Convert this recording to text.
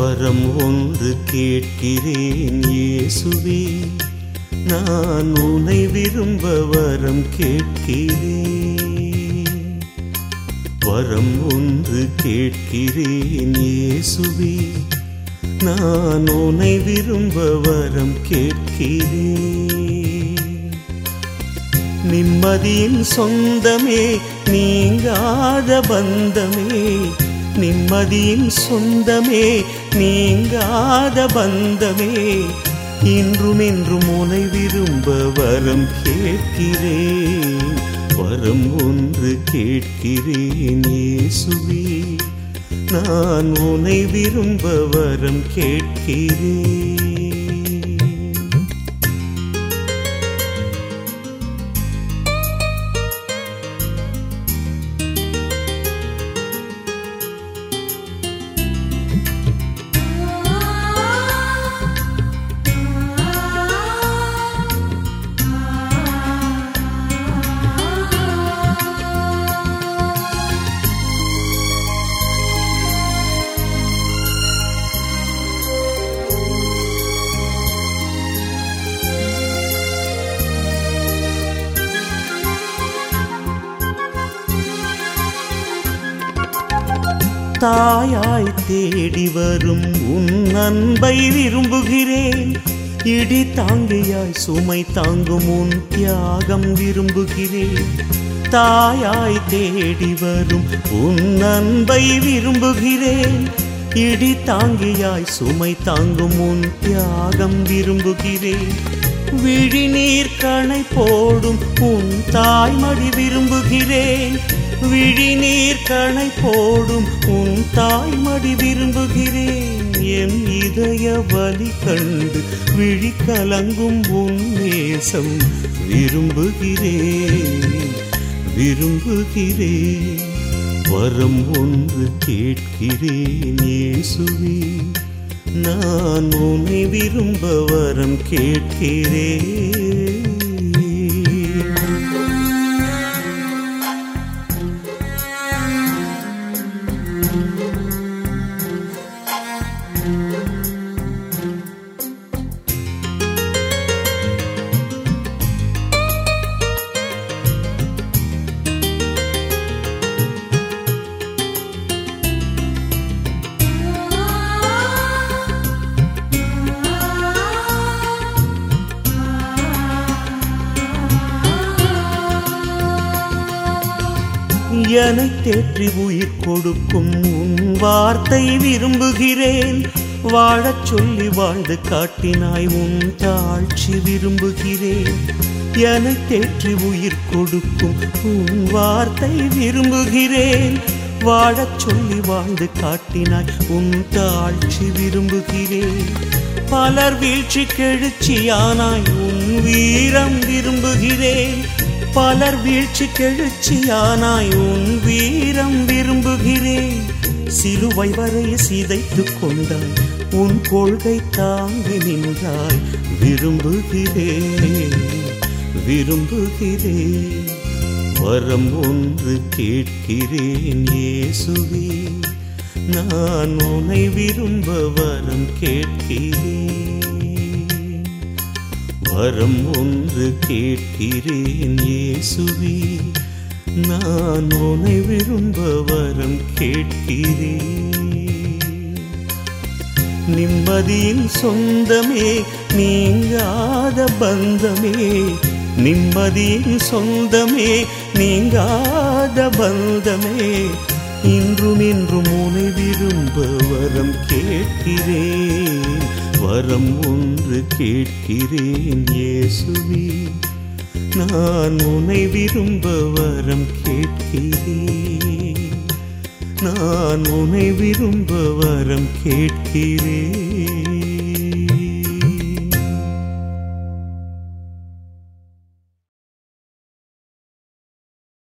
வரம் ஒன்று கேட்கிறேன் இயேசுவே நான் உன்னை விரும்ப வரம் கேட்கிறேன் வரம் ஒன்று கேட்கிறேன் இயேசுவே நான் உன்னை விரும்ப வரம் கேட்கிறேன் நிம்மதியின் சொந்தமே நீங்காத பந்தமே நிம்மதியின் சொந்தமே நீங்காத பந்தமே இன்றும் என்றும் உனை விரும்ப வரம் கேட்கிறேன் வரம் ஒன்று கேட்கிறேன் இயேசுவே நான் உனை விரும்ப வரம் கேட்கிறேன் தாயாய் தேடி வரும் உன் அன்பை விரும்புகிறேன் இடி தாங்கியாய் சுமை தாங்கும் உன் தியாகம் விரும்புகிறேன் தாயாய் தேடி வரும் உன் அன்பை விரும்புகிறேன் இடி தாங்கியாய் சுமை தாங்கும் உன் தியாகம் விரும்புகிறேன் விழிநீர் கணை போடும் உன் தாய்மடி விரும்புகிறேன் விழிநீர் கணை போடும் உன் தாய்மடி விரும்புகிறேன் என் இதய வலி கண்டு விழி கலங்கும் உன் நேசம் விரும்புகிறேன் விரும்புகிறேன் வரம் ஒன்று கேட்கிறேன் இயேசுவே நான் உன்னை விரும்ப வரம் கேட்கிறேன் என்னை தேற்றி உயிர் கொடுக்கும் உன் வார்த்தை விரும்புகிறேன் வாழச் சொல்லி வாழ்ந்து காட்டினாய் உன் தாழ்ச்சி விரும்புகிறேன் என்னை தேற்றி உயிர் கொடுக்கும் உன் வார்த்தை விரும்புகிறேன் வாழச் சொல்லி வாழ்ந்து காட்டினாய் உன் தாழ்ச்சி விரும்புகிறேன் பலர் வீழ்ச்சி கெழுச்சியானாய் உன் வீரம் விரும்புகிறேன் பலர் வீழ்ச்சி கெழுச்சியானாய் உன் வீரம் விரும்புகிறேன் சிலுவை வரை சிதைத்துக் கொண்டாய் உன் கொள்கை தாங்கி நின்றாய் விரும்புகிறேன் விரும்புகிறேன் வரம் ஒன்று கேட்கிறேன் இயேசுவே நான் உன்னை விரும்ப வரம் கேட்கிறேன் வரம் ஒன்று கேட்கிறேன் இயேசுவே நான் உன்னை விரும்ப வரம் கேட்கிறேன் நிம்மதியின் சொந்தமே நீங்காத பந்தமே நிம்மதியின் சொந்தமே நீங்காத பந்தமே இன்றும் இன்றும் உனை விரும்ப வரம் கேட்கிறேன் வரம் ஒன்று கேட்கிறேன் இயேசுவே நான் உனை விரும்ப வரம் கேட்கிறேன் நான் உனை விரும்ப வரம் கேட்கிறேன்